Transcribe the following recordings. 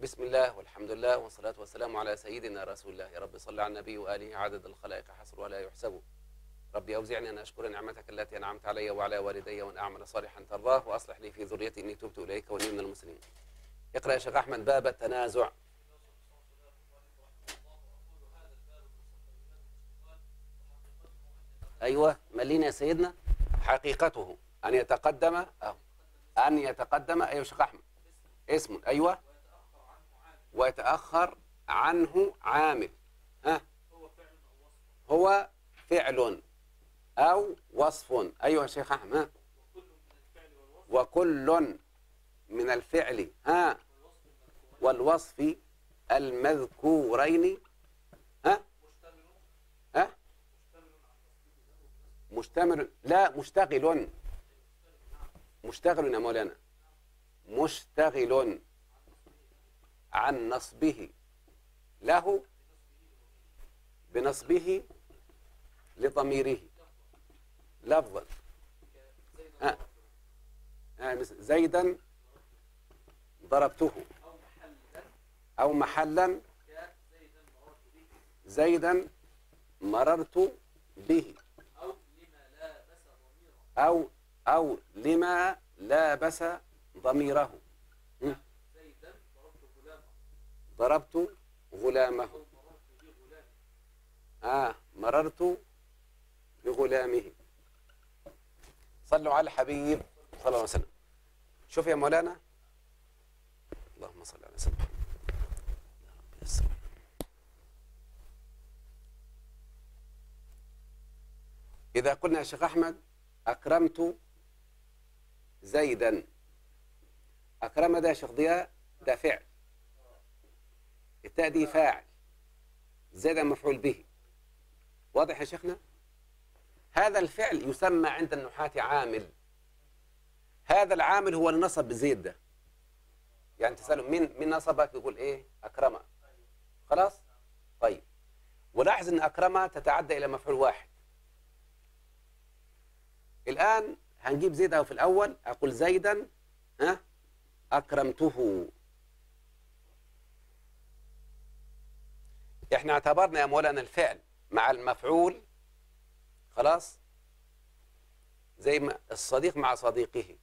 بسم الله والحمد لله والصلاة والسلام على سيدنا رسول الله يا رب صل على النبي وآله عدد الخلائق حصر ولا يحسب ربي أوزعني أن أشكر نعمتك التي أنعمت علي وعلى والدي وأن أعمل صالحا ترضاه وأصلح لي في ذريتي إني تبت إليك وإني من المسلمين اقرأ يا شيخ أحمد باب التنازع أيوة ملينا يا سيدنا حقيقته أن يتقدم أو أن يتقدم أيوة يا شيخ أحمد اسم أيوة ويتأخر عنه عامل ها هو فعل أو وصف أيوة يا شيخ أحمد ها وكل من الفعل ها والوصف المذكورين ها ها مشتمل لا مشتغل مشتغل يا مولانا مشتغل عن نصبه له بنصبه لضميره لفظا آه. آه مثل زيدا ضربته أو محلا زيدا مررت به أو أو لما لابس ضميره م? ضربت غلامه آه مررت بغلامه صلوا على الحبيب صلى الله عليه وسلم شوف يا مولانا اللهم صل على سيدنا محمد يا رب يسر إذا قلنا يا شيخ أحمد أكرمت زيدا أكرم ده يا شيخ ضياء ده فعل التاء دي فاعل زيدا مفعول به واضح يا شيخنا هذا الفعل يسمى عند النحاة عامل هذا العامل هو اللي نصب زيد ده يعني تسأله مين مين نصبك يقول ايه أكرمه خلاص طيب ولاحظ ان أكرمه تتعدى إلى مفعول واحد الآن هنجيب زيد أهو في الأول أقول زيدا ها أكرمته احنا اعتبرنا يا مولانا الفعل مع المفعول خلاص زي ما الصديق مع صديقه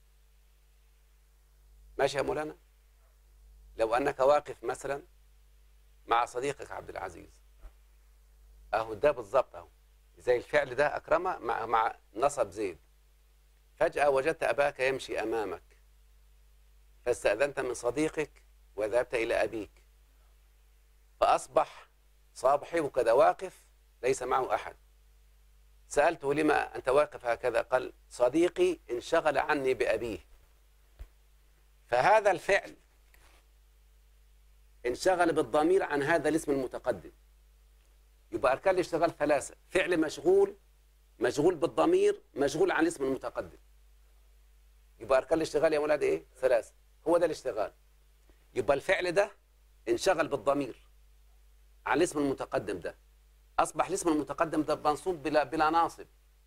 ماشي يا مولانا لو أنك واقف مثلا مع صديقك عبد العزيز أهو ده بالظبط أهو زي الفعل ده أكرمه مع, مع نصب زيد فجأة وجدت أباك يمشي أمامك فاستأذنت من صديقك وذهبت إلى أبيك فأصبح صاحبك ده واقف ليس معه أحد سألته لما أنت واقف هكذا قال صديقي انشغل عني بأبيه فهذا الفعل انشغل بالضمير عن هذا الاسم المتقدم يبقى أركان الاشتغال ثلاثة فعل مشغول مشغول بالضمير مشغول عن الاسم المتقدم يبقى أركان الاشتغال يا ولاد إيه؟ ثلاثة هو ده الاشتغال يبقى الفعل ده انشغل بالضمير عن الاسم المتقدم ده أصبح الاسم المتقدم ده منصوب بلا, بلا ناصب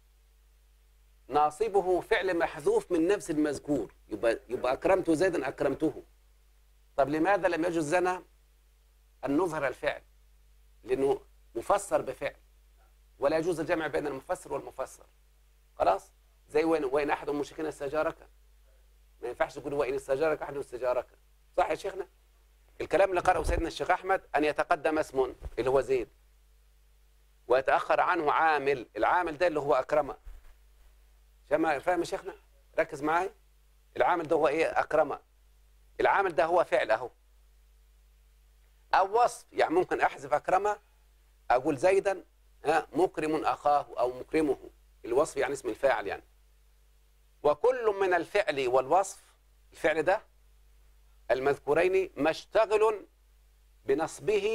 ناصبه فعل محذوف من نفس المذكور يبقى, يبقى أكرمت زيدا أكرمته طب لماذا لم يجوز لنا أن نظهر الفعل لأنه مفسر بفعل ولا يجوز الجمع بين المفسر والمفسر خلاص زي وين وين أحد المشركين استجارك ما ينفعش تقول وإن استجارك أحد استجارك صح يا شيخنا الكلام اللي قرأه سيدنا الشيخ أحمد أن يتقدم اسم اللي هو زيد ويتأخر عنه عامل العامل ده اللي هو أكرمه فاهم فاهم يا شيخنا ركز معاي العامل ده هو إيه أكرمه العامل ده هو فعل أهو أو وصف يعني ممكن أحذف أكرمه أقول زيدا ها مكرم أخاه أو مكرمه الوصف يعني اسم الفاعل يعني وكل من الفعل والوصف الفعل ده المذكورين مشتغل بنصبه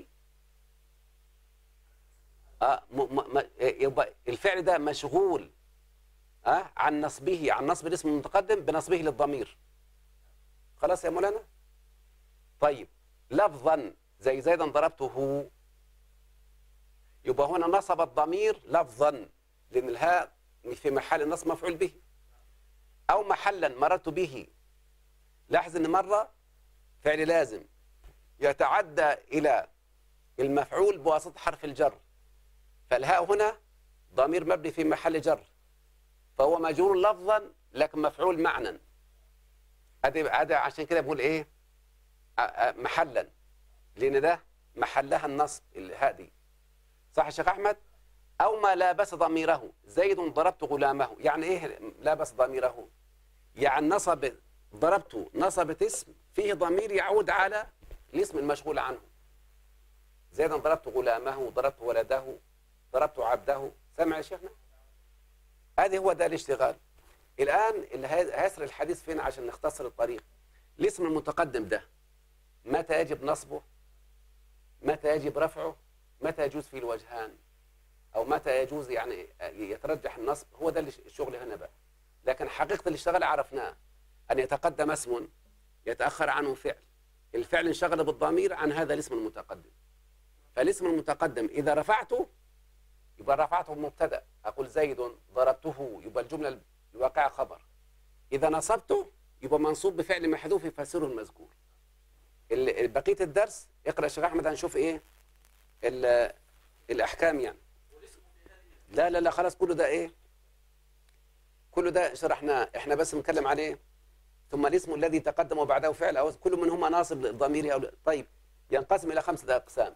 آه م م يبقى الفعل ده مشغول آه عن نصبه عن نصب الاسم المتقدم بنصبه للضمير خلاص يا مولانا طيب لفظا زي زيدا ضربته يبقى هنا نصب الضمير لفظا لان الهاء في محل النصب مفعول به او محلا مررت به لاحظ ان مره فعل لازم يتعدى إلى المفعول بواسطة حرف الجر فالهاء هنا ضمير مبني في محل جر فهو مجرور لفظا لكن مفعول معنى ادي ادي عشان كده بقول ايه ا- ا- محلا لان ده محلها النصب الهاء دي صح يا شيخ احمد او ما لابس ضميره زيد ضربت غلامه يعني ايه لابس ضميره يعني نصب ضربته نصبت اسم فيه ضمير يعود على الاسم المشغول عنه زيدا ضربت غلامه ضربت ولده ضربت عبده سمع يا شيخنا هذه هو ده الاشتغال الآن اللي هي- هيسر الحديث فين عشان نختصر الطريق الاسم المتقدم ده متى يجب نصبه متى يجب رفعه متى يجوز فيه الوجهان أو متى يجوز يعني يترجح النصب هو ده اللي- الشغل هنا بقى لكن حقيقة الاشتغال عرفناه أن يتقدم اسم يتأخر عنه فعل الفعل انشغل بالضمير عن هذا الاسم المتقدم فالاسم المتقدم إذا رفعته يبقى رفعته مبتدا اقول زيد ضربته يبقى الجمله الواقعه خبر اذا نصبته يبقى منصوب بفعل محذوف يفسره المذكور ال- بقيه الدرس اقرا يا شيخ احمد هنشوف ايه ال- الاحكام يعني لا لا لا خلاص كله ده ايه كله ده شرحناه احنا بس بنتكلم عليه ثم الاسم الذي تقدم وبعده فعل او كل منهما ناصب لضميره او طيب ينقسم الى خمسه اقسام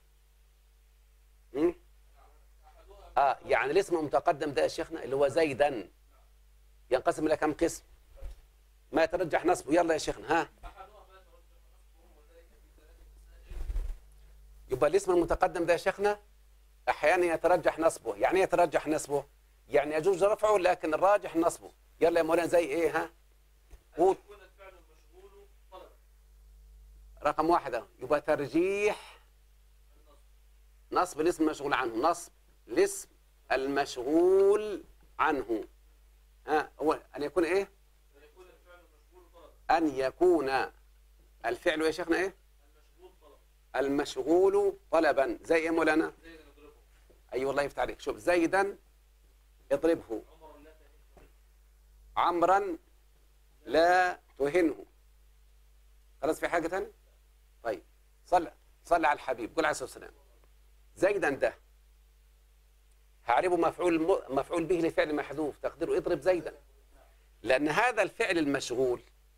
م? اه يعني الاسم المتقدم ده يا شيخنا اللي هو زيدا ينقسم الى كم قسم ما يترجح نصبه يلا يا شيخنا ها يبقى الاسم المتقدم ده يا شيخنا احيانا يترجح نصبه يعني ايه يترجح نصبه يعني يجوز رفعه لكن الراجح نصبه يلا يا مولانا زي ايه ها قول يكون الفعل المشغول طلبا رقم واحدة يبقى ترجيح نصب الاسم المشغول عنه نصب الاسم المشغول عنه ها هو أن يكون إيه فيكون الفعل المشغول طلبا أن يكون الفعل يا شيخنا إيه المشغول طلبا المشغول طلبا زي إيه مولانا زي ما نضربه أي والله يفتح عليك شوف زيدا اضربه عمر لا تهن عمرا لا تهنه خلاص في حاجة تانية طيب صلى صلى على الحبيب قل عليه الصلاة والسلام زيدا ده هعربه مفعول م- مفعول به لفعل محذوف تقديره اضرب زيدا لأن هذا الفعل المشغول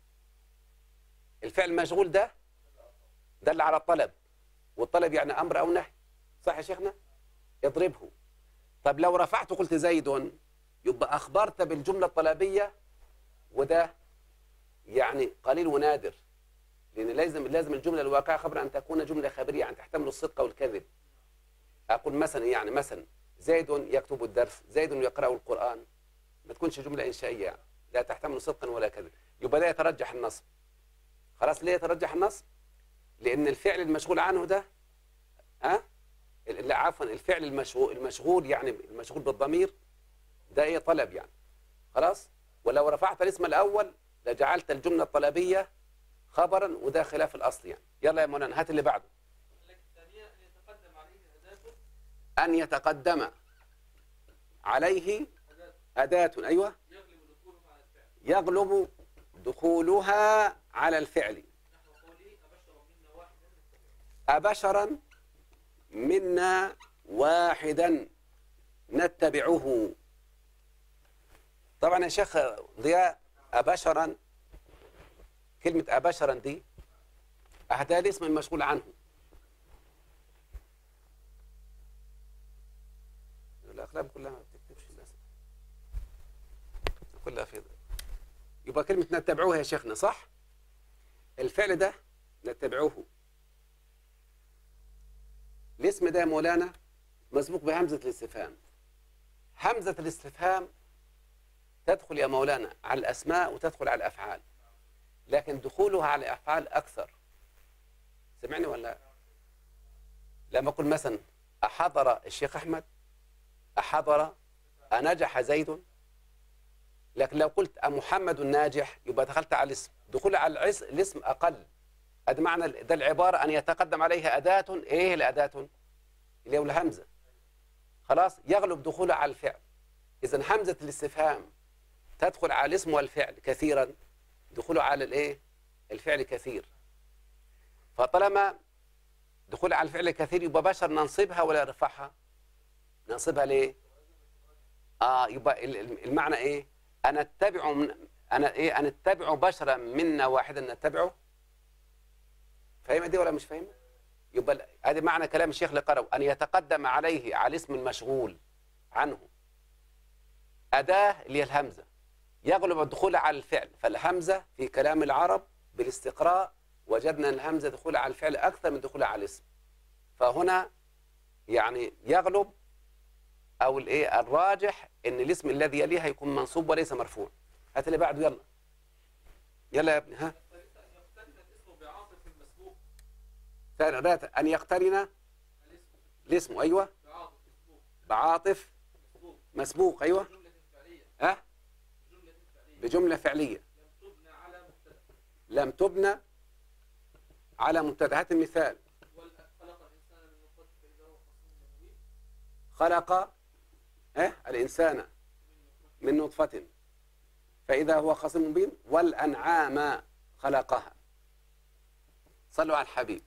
الفعل المشغول ده دل على الطلب والطلب يعني أمر أو نهي صح يا شيخنا اضربه طب لو رفعت قلت زيد يبقى أخبرت بالجملة الطلبية وده يعني قليل ونادر لأن لازم لازم الجملة الواقعة خبر أن تكون جملة خبرية يعني تحتمل الصدق والكذب أقول مثلا يعني مثلا زيد يكتب الدرس زيد يقرأ القرآن ما تكونش جملة إنشائية يعني لا تحتمل صدقا ولا كذب يبقى لا يترجح النصب خلاص ليه يترجح النصب لأن الفعل المشغول عنه ده ها لا عفوا الفعل المشغول المشغول يعني المشغول بالضمير ده ايه طلب يعني خلاص ولو رفعت الاسم الاول لجعلت الجمله الطلبيه خبرا وده خلاف الاصل يعني يلا يا مولانا هات اللي بعده لكن الثانية أن يتقدم عليه أداة ان يتقدم عليه أداة اداه ايوه يغلب دخوله على الفعل يغلب دخولها على الفعل نحو قوله أبشر منا واحدا نتبعه أبشرا منا واحدا نتبعه طبعا يا شيخ ضياء أبشرا كلمة أبشرا دي أهدى الاسم المشغول عنه الأقلام كلها ما بتكتبش الناس كلها في يبقى كلمة نتبعوه يا شيخنا صح؟ الفعل ده نتبعوه الاسم ده يا مولانا مسبوق بهمزة الاستفهام همزة الاستفهام تدخل يا مولانا على الأسماء وتدخل على الأفعال لكن دخولها على الأفعال أكثر سمعني ولا لا؟ لما أقول مثلا أحضر الشيخ أحمد أحضر أنجح زيد لكن لو قلت أمحمد ناجح يبقى دخلت على الاسم دخول على العس- الاسم أقل هذا معنى ده العبارة أن يتقدم عليها أداة إيه الأداة اللي هو الهمزة خلاص يغلب دخوله على الفعل إذا همزة الاستفهام تدخل على الاسم والفعل كثيرا دخوله على الإيه الفعل كثير فطالما دخول على الفعل كثير يبقى بشر ننصبها ولا نرفعها ننصبها ليه اه يبقى ال- ال- المعنى ايه انا اتبع من انا ايه انا اتبع بشرا منا واحدا نتبعه فاهمه دي ولا مش فاهمه يبقى ال- هذا معنى كلام الشيخ اللي قرأه ان يتقدم عليه على اسم المشغول عنه اداه اللي هي الهمزه يغلب الدخول على الفعل فالهمزه في كلام العرب بالاستقراء وجدنا الهمزه دخول على الفعل اكثر من دخولها على الاسم فهنا يعني يغلب او الايه الراجح ان الاسم الذي يليه هيكون منصوب وليس مرفوع هات اللي بعده يلا يلا يا ابني ها الثالثة أن يقترن الاسم بعاطف مسبوق ثالث ان يقترن الاسم الاسم ايوه بعاطف مسبوق بعاطف مسبوق مسبوق ايوه جملة فعلية ها جملة فعلية بجمله فعليه لم تبنى على مبتدأ لم تبنى على مبتدا هات المثال وال- خلق الإنسان من نطفة فإذا هو خصيم مبين خلق اه الانسان من نطفه فاذا هو خصيم مبين والانعام خلقها صلوا على الحبيب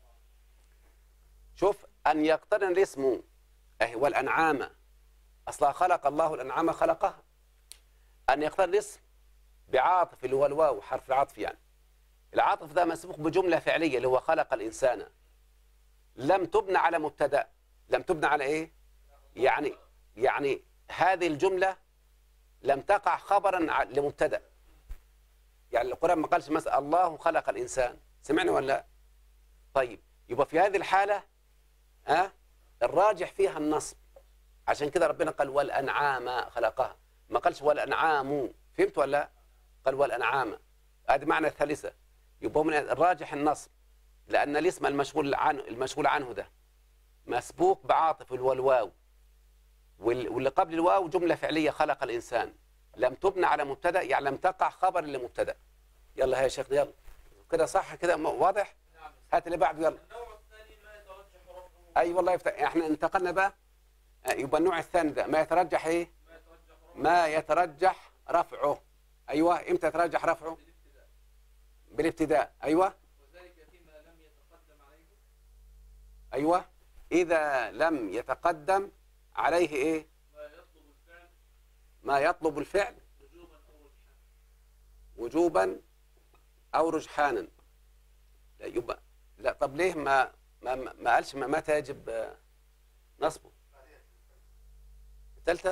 شوف ان يقترن الاسم اهي والانعام اصلا خلق الله الانعام خلقها ان يقترن الاسم بعاطف اللي هو الواو حرف العطف يعني العاطف ده مسبوق بجمله فعليه اللي هو خلق الانسان لم تبنى على مبتدا لم تبنى على ايه يعني يعني هذه الجمله لم تقع خبرا ع- لمبتدا يعني القران ما قالش مثلا الله خلق الانسان سمعنا ولا لا طيب يبقى في هذه الحاله ها أه؟ الراجح فيها النصب عشان كده ربنا قال والانعام خلقها ما قالش والانعام فهمت ولا لا قال والانعام هذه معنى الثالثه يبقى من الراجح النصب لان الاسم المشغول عنه المشغول عنه ده مسبوق بعاطف اللي هو الواو وال- واللي قبل الواو جمله فعليه خلق الانسان لم تبنى على مبتدا يعني لم تقع خبر لمبتدا يلا يا شيخ يلا كده صح كده م- واضح نعم هات اللي بعده يلا النوع الثاني ما يترجح رفعه اي والله يفتح احنا انتقلنا بقى آه، يبقى النوع الثاني ده ما يترجح ايه ما يترجح رفعه ما يترجح رفعه ايوه امتى يترجح رفعه بالابتداء بالابتداء ايوه وذلك فيما لم يتقدم عليه ايوه اذا لم يتقدم عليه ايه ما يطلب الفعل ما يطلب الفعل وجوبا أو رجحانا وجوبا او رجحانا لا يبقى لا طب ليه ما ما ما ما قالش ما متى يجب آه، نصبه الثالثه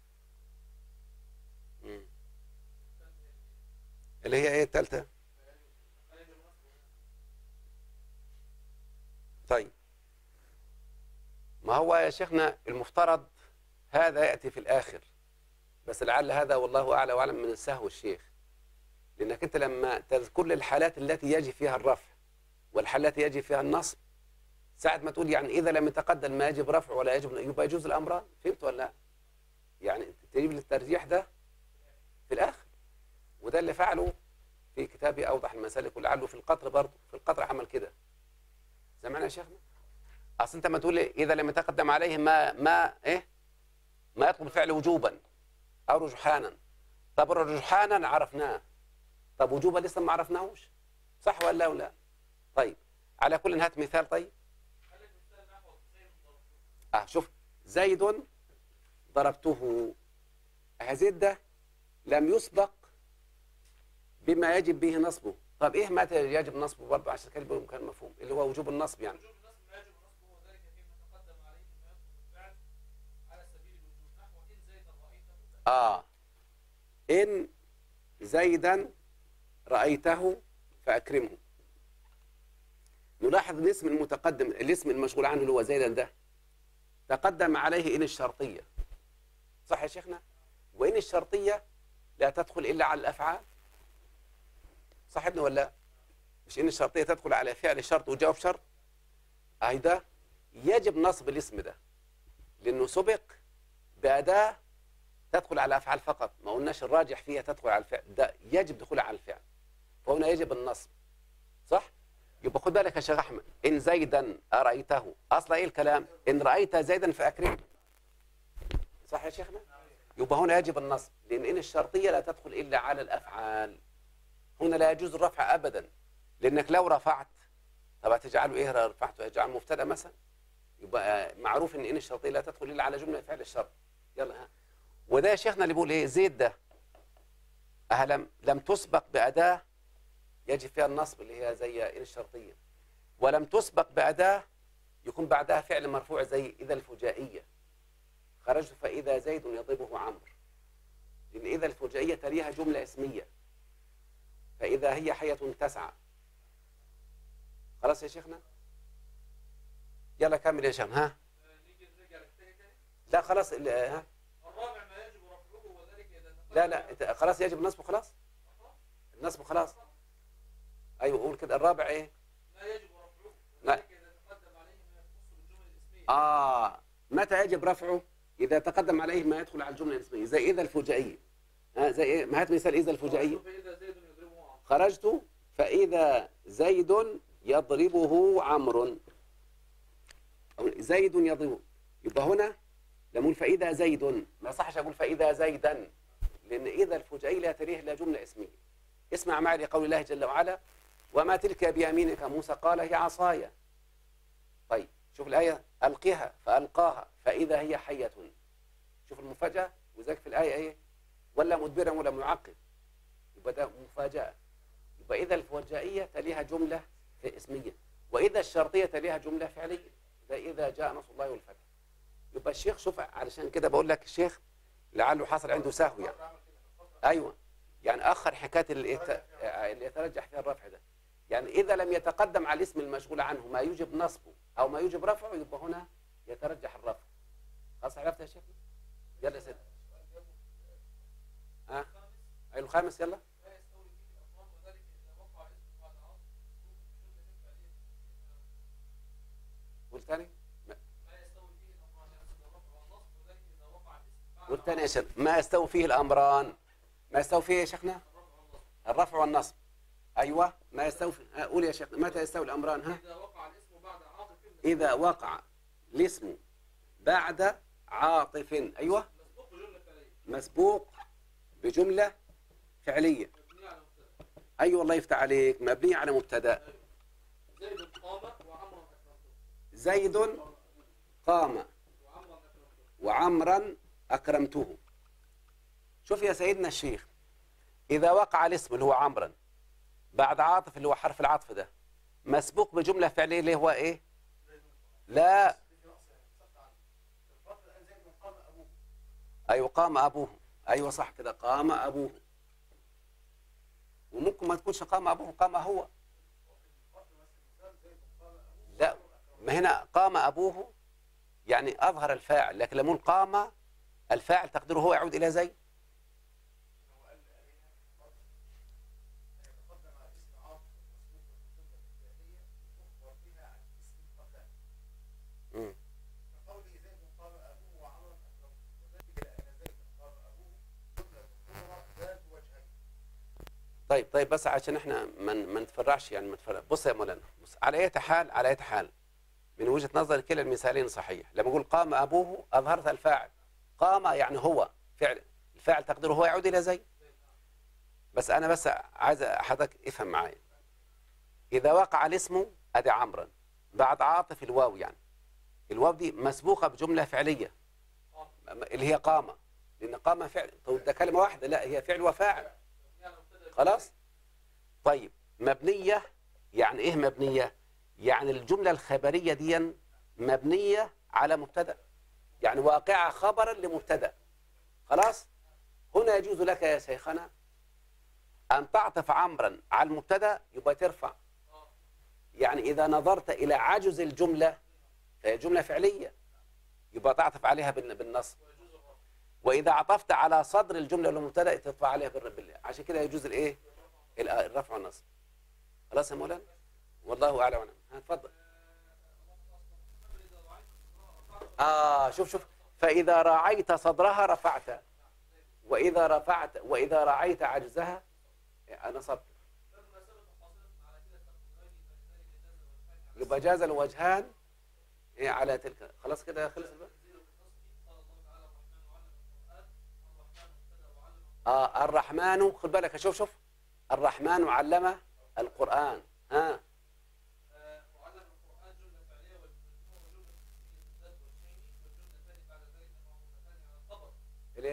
مم. اللي هي ايه الثالثه طيب ما هو يا شيخنا المفترض هذا ياتي في الاخر بس لعل هذا والله اعلى واعلم من السهو الشيخ لانك انت لما تذكر لي الحالات التي يجب فيها الرفع والحالات التي يجب فيها النصب ساعة ما تقول يعني اذا لم يتقدم ما يجب رفع ولا يجب يبقى يجوز الامران فهمت ولا لا؟ يعني تجيب لي الترجيح ده في الاخر وده اللي فعله في كتابي اوضح المسالك ولعله في القطر برضه في القطر عمل كده سمعنا يا شيخنا اصل انت ما تقول لي اذا لم يتقدم عليه ما ما ايه ما يطلب الفعل وجوبا او رجحانا طب رجحانا عرفناه طب وجوبا لسه ما عرفناهوش صح ولا لا ولا طيب على كل هات مثال طيب هل المثال نحو زيد ضربته اه شوف زيد ضربته آه زيد ده لم يسبق بما يجب به نصبه طب ايه متى يجب نصبه برضه عشان كلمه كان مفهوم اللي هو وجوب النصب يعني وجوب النصب ما يجب نصبه وذلك فيما تقدم عليه ما يطلب الفعل على سبيل الوجوب نحو إن زيدا رأيته فأكرم. اه ان زيدا رايته فاكرمه نلاحظ الاسم المتقدم الاسم المشغول عنه اللي هو زيدا ده تقدم عليه ان الشرطيه صح يا شيخنا وان الشرطيه لا تدخل الا على الافعال صح يا ابني ولا لا؟ مش ان الشرطيه تدخل على فعل شرط وجواب شرط اهي ده يجب نصب الاسم ده لانه سبق باداه تدخل على الافعال فقط ما قلناش الراجح فيها تدخل على الفعل ده يجب دخولها على الفعل فهنا يجب النصب صح يبقى خد بالك يا شيخ احمد ان زيدا ارايته اصلا ايه الكلام ان رايت زيدا فاكرمه صح يا شيخنا يبقى هنا يجب النصب لان ان الشرطيه لا تدخل الا على الافعال هنا لا يجوز الرفع ابدا لانك لو رفعت طب هتجعله ايه رفعته يجعل مبتدا مثلا يبقى معروف ان ان الشرطيه لا تدخل الا على جمله فعل الشرط يلا ها وده يا شيخنا اللي بيقول ايه زيد ده أهلم لم تسبق بأداة يجب فيها النصب اللي هي زي إن الشرطية ولم تسبق بأداة يكون بعدها فعل مرفوع زي إذا الفجائية خرجت فإذا زيد يضربه عمرو لأن إذا الفجائية تليها جملة اسمية فإذا هي حية تسعى خلاص يا شيخنا يلا كمل يا شيخنا ها نيجي نرجع للتاني تاني لا خلاص ال- ها الرابع ما يجب رفعه وذلك اذا تقدم لا لا إنت- خلاص يجب النصب خلاص النصب خلاص ايوه قول كده الرابع ايه ما يجب رفعه لا. وذلك اذا تقدم عليه ما يخص بالجمل الاسميه اه متى يجب رفعه اذا تقدم عليه ما يدخل على الجمله الاسميه زي اذا الفجائيه ها زي ايه ما هات مثال اذا الفجائيه فاذا زيد يضربه عمرو خرجت فاذا زيد يضربه عمرو أو زيد يضربه يبقى هنا لما اقول فاذا زيد ما يصحش اقول فاذا زيدا لان اذا الفجائيه لا تليه الا جمله اسميه اسمع معي لقول الله جل وعلا وما تلك بيمينك موسى قال هي عصاي طيب شوف الآية ألقها فألقاها فإذا هي حية شوف المفاجأة وذلك في الآية إيه ولا مدبرا ولا معقب يبقى ده مفاجأة يبقى إذا الفجائية تليها جملة في اسمية وإذا الشرطية تليها جملة فعلية ده إذا جاء نصر الله والفتح يبقى الشيخ شوف علشان كده بقول لك الشيخ لعله حصل عنده سهو يعني ايوه يعني اخر حكايه اللي, يت... اللي يترجح فيها الرفع ده يعني اذا لم يتقدم على الاسم المشغول عنه ما يوجب نصبه او ما يوجب رفعه يبقى هنا يترجح الرفع خلاص عرفت يا شيخ يلا يا سيدي ها أيوة الخامس يلا لا يستوي فيه الافراد وذلك اذا وقع الاسم بعد عصر جمله فعليه قول تاني ما يستوي فيه الامران يعني اذا رفع النصب وذلك اذا وقع الاسم بعد قول تاني يا شيخ ما يستوي فيه الامران ما يستوي فيه يا شيخنا الرفع والنصب ايوه ما يستوي فيه. ها، قول يا شيخ متى يستوي الامران ها اذا وقع الاسم بعد عاطف إذا وقع الاسم بعد عاطف أيوة مسبوق بجمله فعليه مسبوق بجملة فعلية مبنيه على مبتدا أيوة الله يفتح عليك مبنية على مبتدأ زيد قام وعمرا اكرمته زيد قام وعمرا اكرمته وعمرا أكرمته شوف يا سيدنا الشيخ إذا وقع الاسم اللي هو عمرا بعد عاطف اللي هو حرف العطف ده مسبوق بجملة فعلية اللي هو إيه لا أيوة قام أبوه أيوة صح كده قام أبوه وممكن ما تكونش قام أبوه قام هو لا ما هنا قام أبوه يعني أظهر الفاعل لكن لما نقول قام الفاعل تقديره هو يعود إلى زيد مم. طيب طيب بس عشان احنا ما ما نتفرعش يعني ما نتفرع بص يا مولانا بص على اي حال على اي حال من وجهه نظري كلا المثالين صحيح لما اقول قام ابوه اظهرت الفاعل قام يعني هو فعل الفاعل تقديره هو يعود الى زيد بس انا بس عايز حضرتك افهم معايا اذا وقع الاسم ادي عمرا بعد عاطف الواو يعني الواو دي مسبوقه بجمله فعليه اللي هي قام لان قام فعل طيب ده كلمه واحده لا هي فعل وفاعل مبنيه على مبتدا خلاص طيب مبنية يعني ايه مبنية يعني الجملة الخبرية دي مبنية على مبتدأ يعني واقعة خبرا لمبتدأ خلاص هنا يجوز لك يا شيخنا أن تعطف عمرا على المبتدأ يبقى ترفع يعني إذا نظرت إلى عجز الجملة فهي جملة فعلية يبقى تعطف عليها بالن- بالنصب وإذا عطفت على صدر الجملة المبتدأ ترفع عليها بالر- بالله عشان كده يجوز الإيه ال- الرفع والنصب خلاص يا مولانا والله أعلم وأعلم ها، اتفضل آه شوف شوف فإذا راعيت صدرها رفعت وإذا رفعت وإذا راعيت عجزها نصبت يبقى جاز الوجهان إيه على تلك خلاص كده خلص الباب آه الرحمن خد بالك شوف شوف الرحمن علم القرآن ها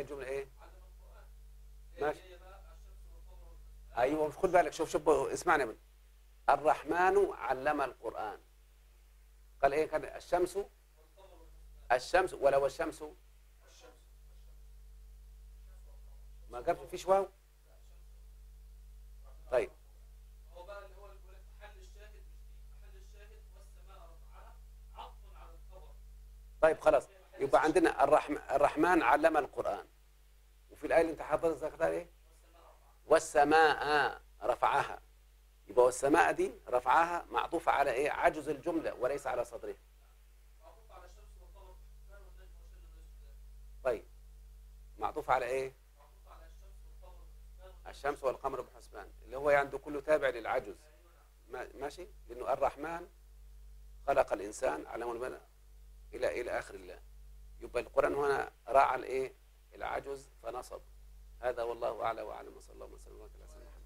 الجمله ايه علم القرآن ماشي. هي بقى الشمس والقمر والحسبان. ايوه خد بالك شوف شوف اسمعني يا ابني. الرحمن علم القران قال ايه كان الشمس والقمر والحسبان. الشمس ولو الشمس الشمس الشمس ما قال فيش واو طيب هو بقى اللي هو اللي بيقول لك محل الشاهد مش دي محل الشاهد والسماء رفعها عطف على الخبر طيب خلاص يبقى عندنا الرحم الرحمن علم القران وفي الايه اللي انت حضرتك ذكرتها ايه والسماء رفعها والسماء رفعها يبقى والسماء دي رفعها معطوفه على ايه عجز الجمله وليس على صدرها معطوف على الشمس والقمر والحسبان والنجم والشجر والسودان طيب معطوفه على ايه معطوف على الشمس والقمر والحسبان الشمس والقمر بحسبان اللي هو عنده كله تابع للعجز ما- ماشي لانه الرحمن خلق الانسان علمه البدن الى الى اخر الله يبقى القران هنا راعى الايه العجز فنصب هذا والله اعلى واعلم وصلى الله وسلم وبارك على سيدنا محمد